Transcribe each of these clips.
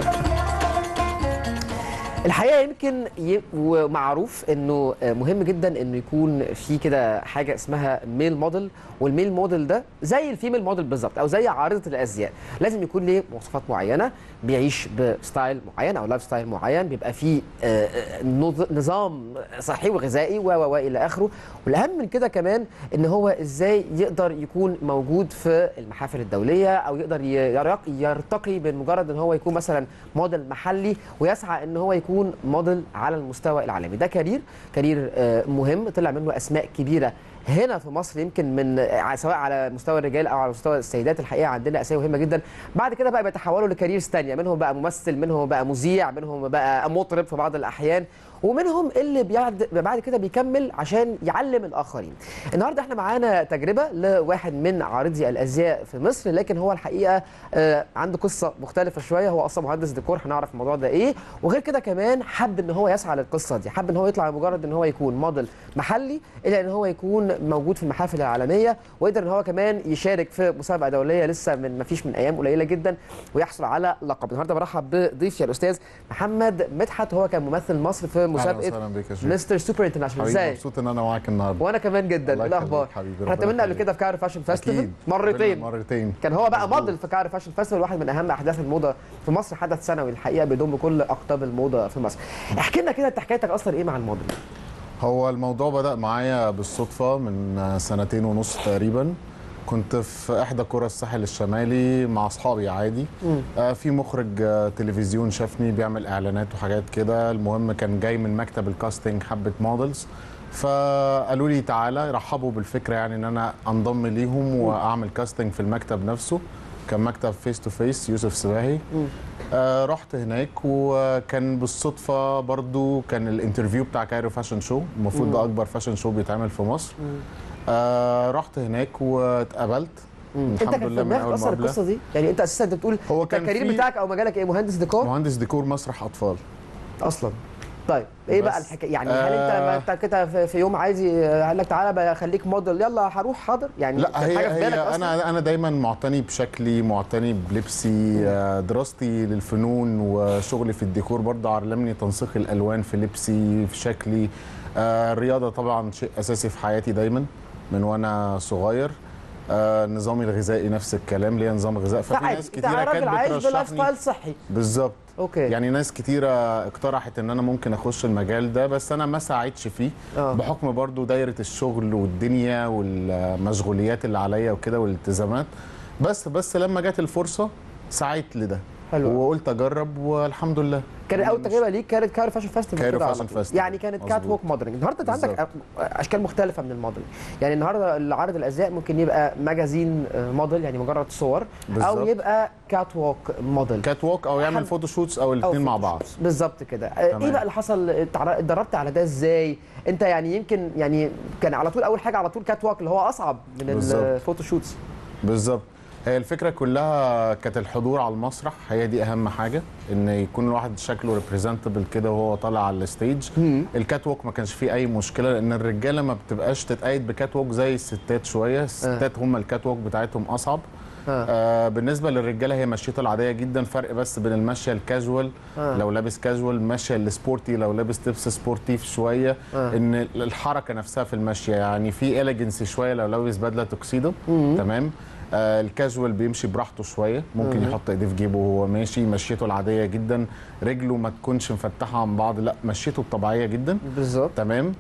الحقيقه يمكن ي... ومعروف انه مهم جدا انه يكون في كده حاجه اسمها ميل موديل والميل موديل ده زي الفيميل موديل بالظبط او زي عارضه الازياء لازم يكون ليه مواصفات معينه بيعيش بستايل معين او لايف ستايل معين بيبقى فيه آه، آه، نظ- نظام صحي وغذائي و و و الى اخره والاهم من كده كمان ان هو ازاي يقدر يكون موجود في المحافل الدوليه او يقدر ي- يرق- يرتقي من مجرد ان هو يكون مثلا موديل محلي ويسعى ان هو يكون موديل على المستوى العالمي ده كارير كارير آه، مهم طلع منه اسماء كبيره هنا في مصر يمكن من آه، سواء على مستوى الرجال او على مستوى السيدات الحقيقه عندنا اسامي مهمه جدا بعد كده بقى بيتحولوا لكاريرز ثانيه منهم بقى ممثل منهم بقى مذيع منهم بقى مطرب في بعض الاحيان ومنهم اللي بعد بعد كده بيكمل عشان يعلم الاخرين. النهارده احنا معانا تجربه لواحد من عارضي الازياء في مصر لكن هو الحقيقه آه، عنده قصه مختلفه شويه هو اصلا مهندس ديكور هنعرف الموضوع ده ايه وغير كده كمان حب ان هو يسعى للقصه دي حب ان هو يطلع مجرد ان هو يكون موديل محلي الى ان هو يكون موجود في المحافل العالميه ويقدر ان هو كمان يشارك في مسابقه دوليه لسه من ما فيش من ايام قليله جدا ويحصل على لقب النهارده برحب بضيفي الاستاذ محمد مدحت هو كان ممثل مصر في اهلا مسابقه وسهلا بك يا شيخ مستر سوبر انترناشونال حبيبي ازاي مبسوط ان انا معاك النهارده وانا كمان جدا الله إيه الاخبار يخليك حبيبي، احنا ربنا اتقابلنا قبل يخليك. كده في كايرو فاشن فيستيفال أكيد. مرتين مرتين كان هو بقى مظبوط. موديل في كايرو فاشن فيستيفال واحد من اهم احداث الموضه في مصر حدث سنوي الحقيقه بيضم كل اقطاب الموضه في مصر احكي لنا كده انت حكايتك اصلا ايه مع الموديل هو الموضوع بدأ معايا بالصدفة من سنتين ونص تقريبا كنت في إحدى قرى الساحل الشمالي مع أصحابي عادي آه في مخرج آه تلفزيون شافني بيعمل إعلانات وحاجات كده المهم كان جاي من مكتب الكاستنج حبة مودلز فقالوا لي تعالى رحبوا بالفكرة يعني إن أنا أنضم ليهم وأعمل كاستنج في المكتب نفسه كان مكتب فيس تو فيس يوسف سباهي آه رحت هناك وكان بالصدفه برضو كان الانترفيو بتاع كايرو فاشن شو المفروض ده اكبر فاشن شو بيتعمل في مصر آه رحت هناك واتقابلت انت كان في دماغك اصلا مقابلة. القصه دي يعني انت اساسا انت بتقول هو انت كان الكارير في- بتاعك او مجالك ايه مهندس ديكور مهندس ديكور مسرح اطفال اصلا طيب ايه بقى بس، الحكايه يعني هل انت آه، لما انت كده في- في يوم عايز قال لك تعالى بقى خليك موديل يلا هروح حاضر يعني لا كانت هي, حاجه في بالك هي اصلا انا انا دايما معتني بشكلي معتني بلبسي آه، دراستي للفنون وشغلي في الديكور برضه علمني تنسيق الالوان في لبسي في شكلي آه، الرياضه طبعا شيء اساسي في حياتي دايما من وانا صغير آه، نظامي الغذائي نفس الكلام ليا نظام غذاء ففي فعادي ناس انت كتيره راجل كانت عايش بلايف بترشحني ستايل صحي بالظبط اوكي يعني ناس كتيرة اقترحت ان انا ممكن اخش المجال ده بس انا ما ساعدش فيه آه. بحكم برضو دايرة الشغل والدنيا والمشغوليات اللي عليا وكده والالتزامات بس بس لما جت الفرصة سعيت لده حلو. وقلت اجرب والحمد لله كانت اول تجربه ليك كانت كايرو فاشن فيستيفال كايرو كده على فاشن طول. فيستيفال. يعني كانت كات مظبوط. ووك موديلنج النهارده انت عندك بالظبط. اشكال مختلفه من الموديلنج يعني النهارده اللي عارض الازياء ممكن يبقى ماجازين آه، موديل يعني مجرد صور او بالظبط. يبقى كات ووك موديل كات ووك او يعمل حد- فوتوشوتس او أو الاثنين مع بعض فوتوشوتس. بالظبط كده آه، ايه تمام. بقى اللي حصل اتعر- اتدربت على ده ازاي انت يعني يمكن يعني كان على طول اول حاجه على طول كات ووك اللي هو اصعب من بالظبط. الفوتوشوتس بالظبط هي الفكره كلها كانت الحضور على المسرح هي دي اهم حاجه ان يكون الواحد شكله ريبريزنتبل كده وهو طالع على الستيج الكات ووك ما كانش فيه اي مشكله لان الرجاله ما بتبقاش تتقيد بكات ووك زي الستات شويه الستات هم الكات ووك بتاعتهم اصعب آه. آه بالنسبه للرجاله هي مشيته العاديه جدا فرق بس بين المشيه الكاجوال آه. لو لابس كاجوال المشيه السبورتي لو لابس لبس سبورتيف شويه آه. ان الحركه نفسها في المشيه يعني في اليجنس شويه لو لابس بدله توكسيدو تمام آه الكاجوال بيمشي براحته شويه ممكن يحط ايديه في جيبه وهو ماشي مشيته العاديه جدا رجله ما تكونش مفتحه عن بعض لا مشيته الطبيعيه جدا بالظبط تمام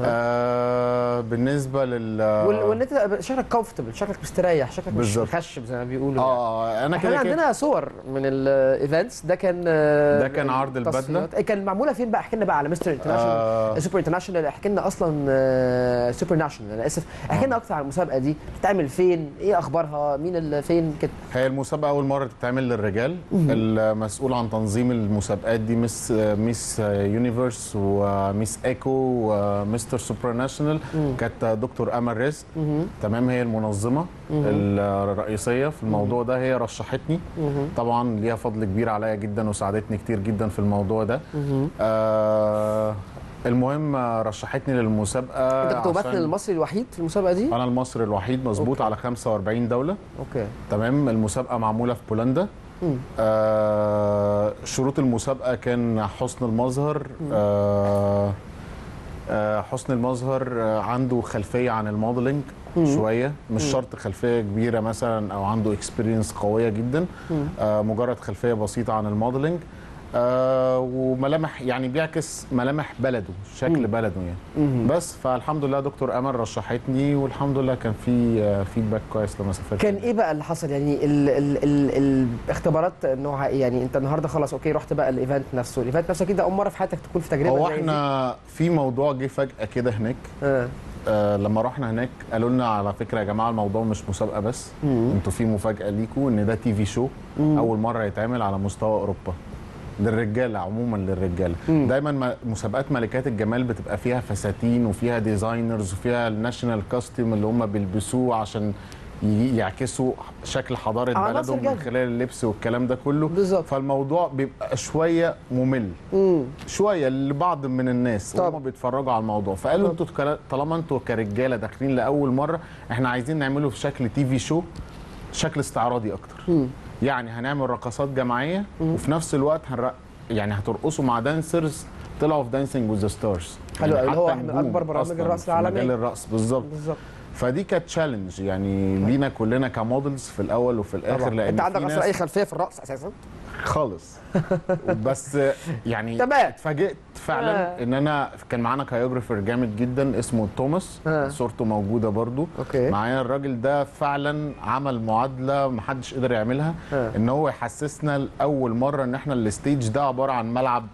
آه بالنسبه لل وال- وان انت شكلك كومفتبل شكلك مستريح شكلك مش بالظبط. مخشب زي ما بيقولوا اه انا احنا كده كده عندنا صور من الايفنتس ده كان آه، ده كان عرض البدلة. تصفيات. كان معموله فين بقى احكي لنا بقى على مستر انترناشونال آه. سوبر انترناشونال احكي لنا اصلا آه، سوبر ناشونال انا اسف احكي لنا اكتر عن المسابقه دي بتتعمل فين ايه اخبارها مين اللي فين كده هي المسابقة أول مرة تتعمل للرجال المسؤول عن تنظيم المسابقات دي مس ميس يونيفرس وميس ايكو ومستر سوبر ناشونال كانت دكتور أمل رزق تمام هي المنظمة الرئيسية في الموضوع ده هي رشحتني طبعا ليها فضل كبير عليا جدا وساعدتني كتير جدا في الموضوع ده آه المهم رشحتني للمسابقة انت كنت ممثل عشان المصري الوحيد في المسابقه دي أنا المصري الوحيد مظبوط أوكي. على 45 دولة اوكي تمام المسابقه معموله في بولندا آه شروط المسابقه كان حسن المظهر آه آه حسن المظهر آه عنده خلفيه عن الموديلنج شويه مش شرط خلفيه كبيره مثلا او عنده اكسبيرينس قويه جدا آه مجرد خلفيه بسيطه عن الموديلنج آه وملامح يعني بيعكس ملامح بلده شكل بلده يعني بس فالحمد لله دكتور امل رشحتني والحمد لله كان في آه فيدباك كويس لما سافرت كان ايه بقى اللي حصل يعني ال ال ال الاختبارات نوعها ايه يعني انت النهارده خلاص اوكي رحت بقى الايفنت نفسه الايفنت نفسه كده اول مره في حياتك تكون في تجربه هو زي دي. احنا في موضوع جه فجاه كده هناك آه. آه لما رحنا هناك قالوا لنا على فكره يا جماعه الموضوع مش مسابقه بس انتوا في مفاجاه ليكوا ان ده تي في شو اول مره يتعمل على مستوى اوروبا للرجاله عموما للرجاله دايما ما- مسابقات ملكات الجمال بتبقى فيها فساتين وفيها ديزاينرز وفيها الناشونال كاستيوم اللي هم بيلبسوه عشان ي- يعكسوا شكل حضاره عناصر بلدهم من جد. خلال اللبس والكلام ده كله بالظبط. فالموضوع بيبقى شويه ممل شويه لبعض من الناس طب. وهم بيتفرجوا على الموضوع فقالوا انتوا كلا- طالما انتوا كرجاله داخلين لاول مره احنا عايزين نعمله في شكل تي في شو شكل استعراضي اكتر يعني هنعمل رقصات جماعيه وفي نفس الوقت هنر... يعني هترقصوا مع دانسرز طلعوا في دانسينج وذ ستارز حلو أوي، اللي هو من أكبر برامج الرقص العالمية. مجال الرقص بالظبط بالظبط فدي كانت تشالنج يعني لينا كلنا كمودلز في الاول وفي الاخر طبعا لان انت عندك في اصلا ناس اي خلفيه في الرقص اساسا خالص بس يعني تمام. اتفاجئت فعلا آه. ان انا كان معانا كايوجرافر جامد جدا اسمه توماس آه. صورته موجوده برضو أوكي. معايا الراجل ده فعلا عمل معادله محدش قدر يعملها آه. ان هو يحسسنا لاول مره ان احنا الستيج ده عباره عن ملعب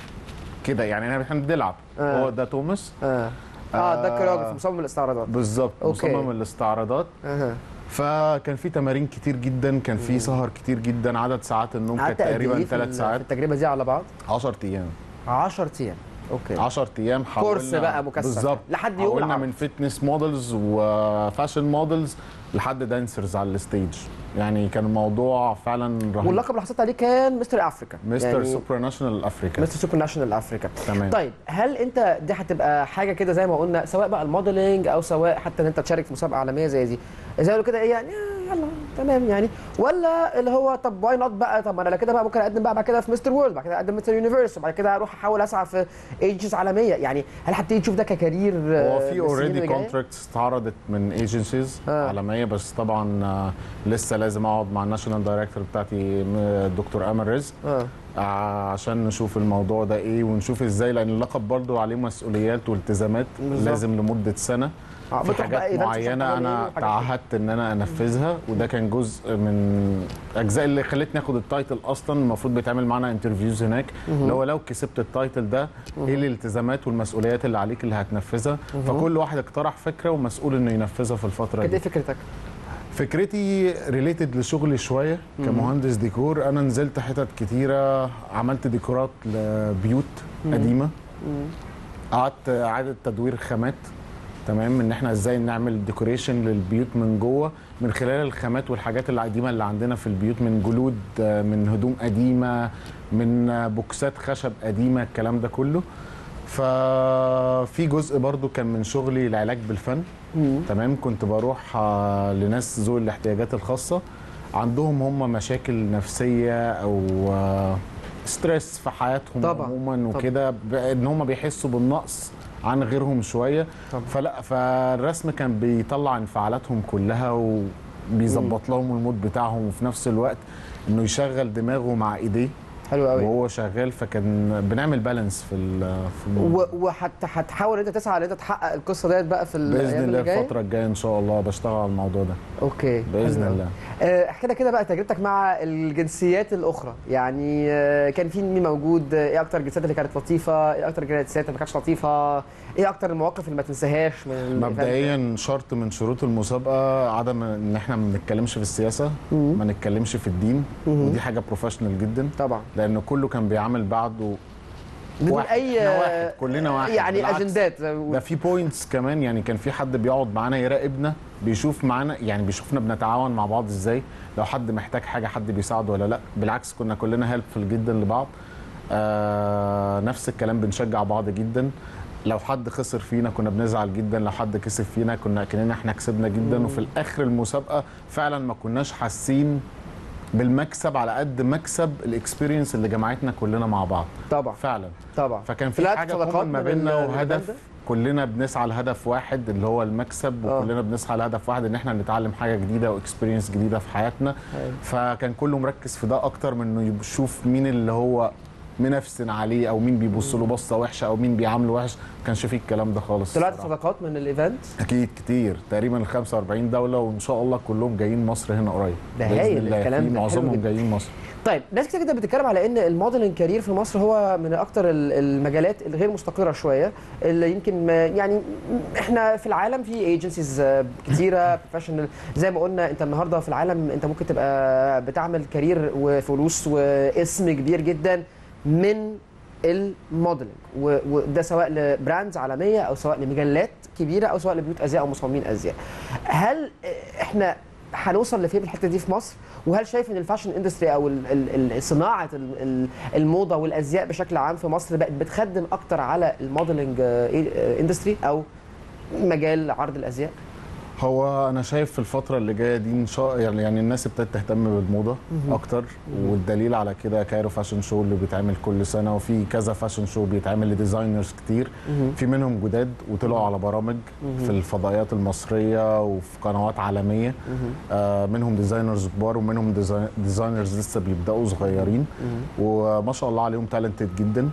كده يعني احنا بنلعب آه. هو ده توماس اه اه ده آه. كوريوجرافي مصمم الاستعراضات بالظبط أوكي. مصمم الاستعراضات اها فكان في تمارين كتير جدا كان في سهر كتير جدا عدد ساعات النوم كانت قعدت قد تقريبا ايه في ال- ثلاث ساعات في التجربه دي على بعض 10 ايام 10 ايام اوكي 10 ايام حاولنا كورس بقى مكثف. بالظبط لحد يوم حولنا العرض. من فتنس مودلز وفاشن مودلز لحد دانسرز على الستيج يعني كان الموضوع فعلا رهيب واللقب اللي حصلت عليه كان مستر افريكا مستر يعني سوبر ناشونال افريكا مستر سوبر ناشونال افريكا تمام. طيب هل انت دي هتبقى حاجه كده زي ما قلنا سواء بقى الموديلنج او سواء حتى ان انت تشارك في مسابقه عالميه زي دي زي ما يقولوا كده ايه يعني آه، يلا تمام يعني ولا اللي هو طب واي نوت بقى طب ما انا لا كده بقى ممكن اقدم بقى بعد كده في مستر وورلد بعد كده اقدم مستر يونيفرس وبعد كده اروح احاول اسعى في ايجنسيز عالميه يعني هل هتبتدي تشوف ده ككارير هو آه، في بالسنين اوريدي اللي جاية؟ كونتراكتس اتعرضت من ايجنسيز آه. عالميه بس طبعا آه، لسه لازم اقعد مع الناشونال دايركتور بتاعتي م- الدكتور امل رزق اه آه، عشان نشوف الموضوع ده ايه ونشوف ازاي لان اللقب برضو عليه مسؤوليات والتزامات بالظبط. لازم لمده سنه آه، في بتروح بقى حاجات events معينه وحاجات انا وحاجات كده. تعهدت ان انا انفذها وده كان جزء من اجزاء اللي خلتني اخد التايتل اصلا المفروض بيتعمل معانا انترفيوز هناك اللي هو لو كسبت التايتل ده ايه الالتزامات والمسؤوليات اللي عليك اللي هتنفذها فكل واحد اقترح فكره ومسؤول انه ينفذها في الفتره كانت ايه دي فكرتك؟ فكرتي ريليتد لشغلي شويه كمهندس ديكور انا نزلت حتت كتيره عملت ديكورات لبيوت قديمه قعدت اعاده تدوير خامات تمام ان احنا ازاي نعمل ديكوريشن للبيوت من جوه من خلال الخامات والحاجات القديمه اللي عندنا في البيوت من جلود آه، من هدوم قديمه من آه، بوكسات خشب قديمه الكلام ده كله ففي جزء برضو كان من شغلي العلاج بالفن تمام كنت بروح آه، لناس ذوي الاحتياجات الخاصه عندهم هم مشاكل نفسيه او آه، ستريس في حياتهم طبعاً، عموما وكده ب- ان هم بيحسوا بالنقص عن غيرهم شويه طبعاً. فلا فالرسم كان بيطلع انفعالاتهم كلها وبيظبط لهم المود بتاعهم وفي نفس الوقت انه يشغل دماغه مع ايديه حلو قوي وهو شغال فكان بنعمل بالانس في ال- في الموضوع. وحتى هتحاول ان انت تسعى ان انت تحقق القصه ديت بقى في الايام باذن الله اللي جايه الفتره الجايه ان شاء الله بشتغل على الموضوع ده اوكي باذن حلو الله أوي. آه، احكي لنا كده بقى تجربتك مع الجنسيات الاخرى يعني آه، كان في مين موجود آه، ايه اكتر الجنسيات اللي كانت لطيفه ايه اكتر الجنسيات اللي ما كانتش لطيفه ايه اكتر المواقف اللي ما تنساهاش من الإيفنت ده؟ مبدئيا شرط من شروط المسابقه عدم ان احنا ما نتكلمش في السياسه ما نتكلمش في الدين ودي حاجه بروفيشنال جدا طبعا لان كله كان بيعمل بعضه بدون واحد. اي إحنا واحد. كلنا واحد. يعني بالعكس. اجندات زي ما ده بيقولوا. في بوينتس كمان يعني كان في حد بيقعد معانا يراقبنا بيشوف معانا يعني بيشوفنا بنتعاون مع بعض ازاي لو حد محتاج حاجه حد بيساعده ولا لا بالعكس كنا كلنا هيلبفul جدا لبعض آه نفس الكلام بنشجع بعض جدا لو حد خسر فينا كنا بنزعل جدا لو حد كسب فينا كنا كاننا احنا كسبنا جدا وفي الاخر المسابقه فعلا ما كناش حاسين بالمكسب على قد مكسب الاكسبيرينس اللي جمعتنا كلنا مع بعض طبعا فعلا طبعا فكان في طلعت حاجه صداقات كومن ما من بيننا ال- وهدف الإيفنت ده؟ كلنا بنسعى لهدف واحد اللي هو المكسب آه. وكلنا بنسعى لهدف واحد ان احنا نتعلم حاجه جديده واكسبيرينس جديده في حياتنا أيوة. فكان كله مركز في ده اكتر من انه يشوف مين اللي هو منافسن عليه او مين بيبص له بصه وحشه او مين بيعامله وحش ما كانش فيه الكلام ده خالص طلعت الصراحة. صداقات من الايفنت اكيد كتير تقريبا ال 45 دوله وان شاء الله كلهم جايين مصر هنا قريب ده بإذن هايل الله. الكلام في ده، حلو معظمهم جدا. جايين مصر طيب ناس كتير جدا بتتكلم على ان الموديلنج كارير في مصر هو من اكتر ال- المجالات الغير مستقره شويه اللي يمكن ما يعني احنا في العالم في ايجنسيز كتيره بروفيشنال زي ما قلنا انت النهارده في العالم انت ممكن تبقى بتعمل كارير وفلوس واسم كبير جدا من الموديلنج و- وده سواء لبراندز عالميه او سواء لمجلات كبيره او سواء لبيوت ازياء او مصممين ازياء هل احنا هنوصل لفين بالحته دي في مصر وهل شايف ان الفاشن اندستري او ال- ال- ال- صناعه ال- ال- الموضه والازياء بشكل عام في مصر بقت بتخدم اكتر على الموديلنج اندستري او مجال عرض الازياء هو انا شايف في الفتره اللي جايه دي ان شاء يعني يعني الناس ابتدت تهتم بالموضه اكتر والدليل على كده كايرو فاشن شو اللي بيتعمل كل سنه وفي كذا فاشن شو بيتعمل لديزاينرز كتير في منهم جداد وطلعوا على برامج في الفضائيات المصريه وفي قنوات عالميه آه منهم ديزاينرز كبار ومنهم ديزاين- ديزاينرز لسه بيبداوا صغيرين وما شاء الله عليهم تالنتد جدا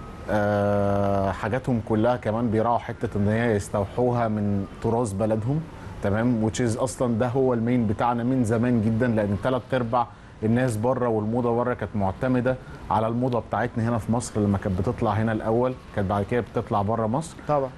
آه حاجاتهم كلها كمان بيراعوا حته ان هي يستوحوها من تراث بلدهم تمام which is اصلا ده هو المين بتاعنا من زمان جدا لان ثلاث ارباع الناس بره والموضه بره كانت معتمده على الموضه بتاعتنا هنا في مصر لما كانت بتطلع هنا الاول كانت بعد كده بتطلع بره مصر طبعا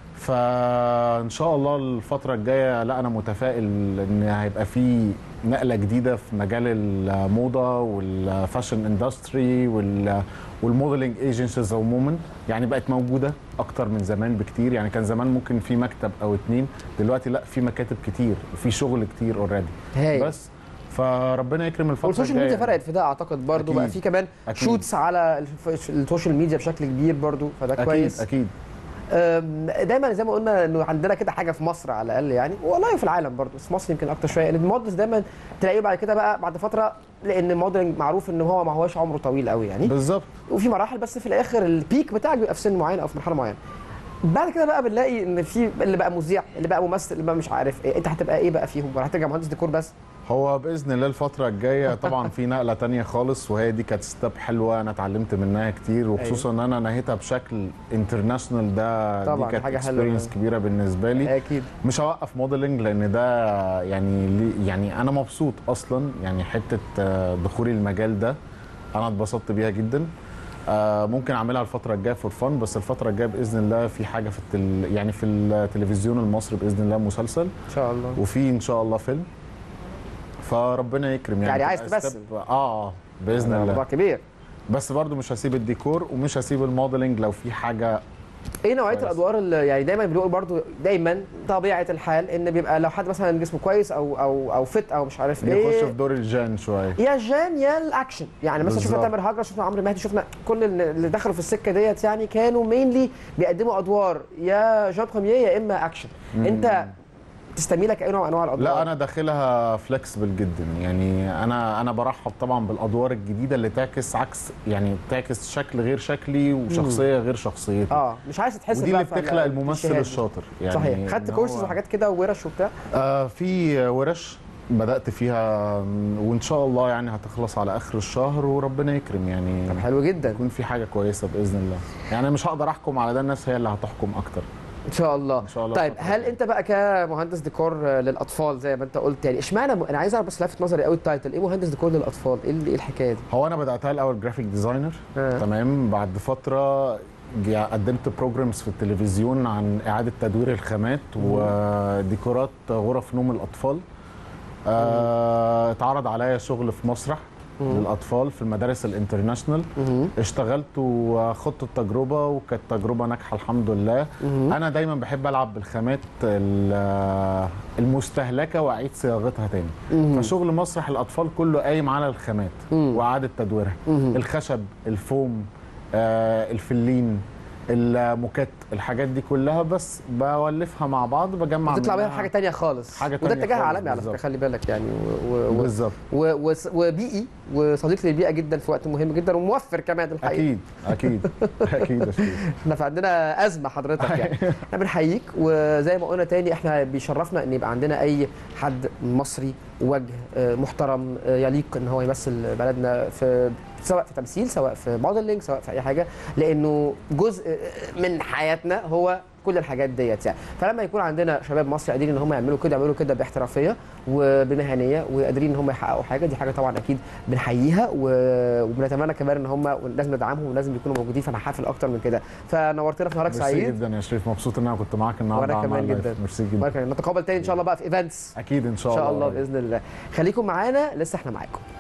فان شاء الله الفتره الجايه لا انا متفائل ان هيبقى في نقله جديده في مجال الموضه والفاشن اندستري وال والموديلنج ايجنسيز عموما يعني بقت موجوده اكتر من زمان بكتير يعني كان زمان ممكن في مكتب او اتنين دلوقتي لا في مكاتب كتير وفي شغل كتير اوريدي هايل. بس فربنا يكرم الفتره والسوشيال ميديا الجاية. فرقت في ده اعتقد برضو أكيد. بقى في كمان أكيد. شوتس على الف- السوشيال ميديا بشكل كبير برضو فده اكيد كويس اكيد أم، دايما زي ما قلنا انه عندنا كده حاجه في مصر على الاقل يعني والله في العالم برضو بس في مصر يمكن اكتر شويه ان المودلز دايما تلاقيه بعد كده بقى بعد فتره لان الموديلنج معروف ان هو ما هوش عمره طويل قوي يعني بالظبط وفي مراحل بس في الاخر البيك بتاعك بيبقى في سن معين او في مرحله معينه بعد كده بقى بنلاقي ان في اللي بقى مذيع اللي بقى ممثل اللي بقى مش عارف ايه انت هتبقى ايه بقى فيهم ولا هترجع مهندس ديكور بس هو باذن الله الفتره الجايه طبعا في نقله تانية خالص وهي دي كانت ستيب حلوه انا اتعلمت منها كتير وخصوصا ان انا نهيتها بشكل انترناشونال ده طبعاً، دي كانت حاجة حلوة. اكسبيرينس كبيره بالنسبه لي اكيد مش هوقف موديلنج لان ده يعني لي- يعني انا مبسوط اصلا يعني حته آه، دخولي المجال ده انا اتبسطت بيها جدا آه، ممكن اعملها الفتره الجايه فور فن بس الفتره الجايه باذن الله في حاجه في التل... يعني في التلفزيون المصري باذن الله مسلسل ان شاء الله وفي ان شاء الله فيلم فربنا يكرم يعني يعني عايز تبقى تمثل؟ step- اه اه باذن موضوع الله كبير بس برضو مش هسيب الديكور ومش هسيب الموديلنج لو في حاجه ايه نوعيه كويس. الادوار اللي يعني دايما بنقول برضو دايما طبيعه الحال ان بيبقى لو حد مثلا جسمه كويس او او او فت او مش عارف بيخش ايه في دور الجان شويه يا جان يا الاكشن يعني مثلا شفنا بالظبط. تامر هجرة شفنا عمرو مهدي شفنا كل اللي دخلوا في السكه ديت يعني كانوا مينلي بيقدموا ادوار يا جان بروميير يا اما اكشن انت تستميلك اي نوع من انواع الادوار لا انا داخلها فلكسبل جدا يعني انا انا برحب طبعا بالادوار الجديده اللي تعكس عكس يعني تعكس شكل غير شكلي وشخصيه غير شخصيتي اه مش عايز تحس ودي بقى اللي في بتخلق ال- الممثل الشهادة. الشاطر يعني صحيح خدت إن كورسز هو- وحاجات كده وورش وبتاع آه في ورش بدات فيها وان شاء الله يعني هتخلص على اخر الشهر وربنا يكرم يعني طب حلو جدا يكون في حاجه كويسه باذن الله يعني أنا مش هقدر احكم على ده الناس هي اللي هتحكم اكتر ان شاء الله إن شاء الله طيب الفترة هل الجاية. انت بقى كمهندس ديكور آه، للاطفال زي ما انت قلت يعني اشمعنى م... انا عايز اعرف بس لافت نظري قوي التايتل ايه مهندس ديكور للاطفال ايه ال- ايه الحكايه دي هو انا بداتها الاول جرافيك ديزاينر آه. تمام بعد فتره جا- قدمت بروجرامز في التلفزيون عن اعاده تدوير الخامات وديكورات غرف نوم الاطفال آه، اتعرض عليا شغل في مسرح للاطفال في المدارس الانترناشونال مهم. اشتغلت وخدت التجربه وكانت تجربه ناجحه الحمد لله مهم. انا دايما بحب العب بالخامات ال- المستهلكه واعيد صياغتها تاني مهم. فشغل مسرح الاطفال كله قايم على الخامات مم. واعاده تدويرها مهم. الخشب الفوم آه، الفلين الموكات الحاجات دي كلها بس بولفها مع بعض بجمع بتطلع بيها منها حاجه تانية خالص حاجة وده تانية اتجاه خالص عالمي على فكره بالظبط. خلي بالك يعني و... و... و... بالظبط و... و... وبيئي وصديق للبيئه جدا في وقت مهم جدا وموفر كمان الحقيقه اكيد اكيد اكيد يا شريف احنا في عندنا ازمه حضرتك يعني احنا بنحييك وزي ما قلنا تاني احنا بيشرفنا ان يبقى عندنا اي حد مصري وجه آه، محترم آه، يليق ان هو يمثل بلدنا في سواء في تمثيل سواء في موديلنج سواء في اي حاجه لانه جزء آه، من حياتنا هو كل الحاجات ديت يعني فلما يكون عندنا شباب مصري قادرين ان هم يعملوا كده يعملوا كده باحترافيه وبمهنيه وقادرين ان هم يحققوا حاجه دي حاجه طبعا اكيد بنحييها و- وبنتمنى كمان ان هم لازم ندعمهم ولازم يكونوا موجودين في حافل اكتر من كده فنورتنا في نهارك ميرسي سعيد جدا يا شريف مبسوط ان انا كنت معاك النهارده وانا كمان عملنا جدا ميرسي جدا وأنا كمان. نتقابل تاني ان شاء الله بقى في ايفنتس اكيد ان ان شاء الله شاء الله باذن الله خليكم معانا لسه احنا معاكم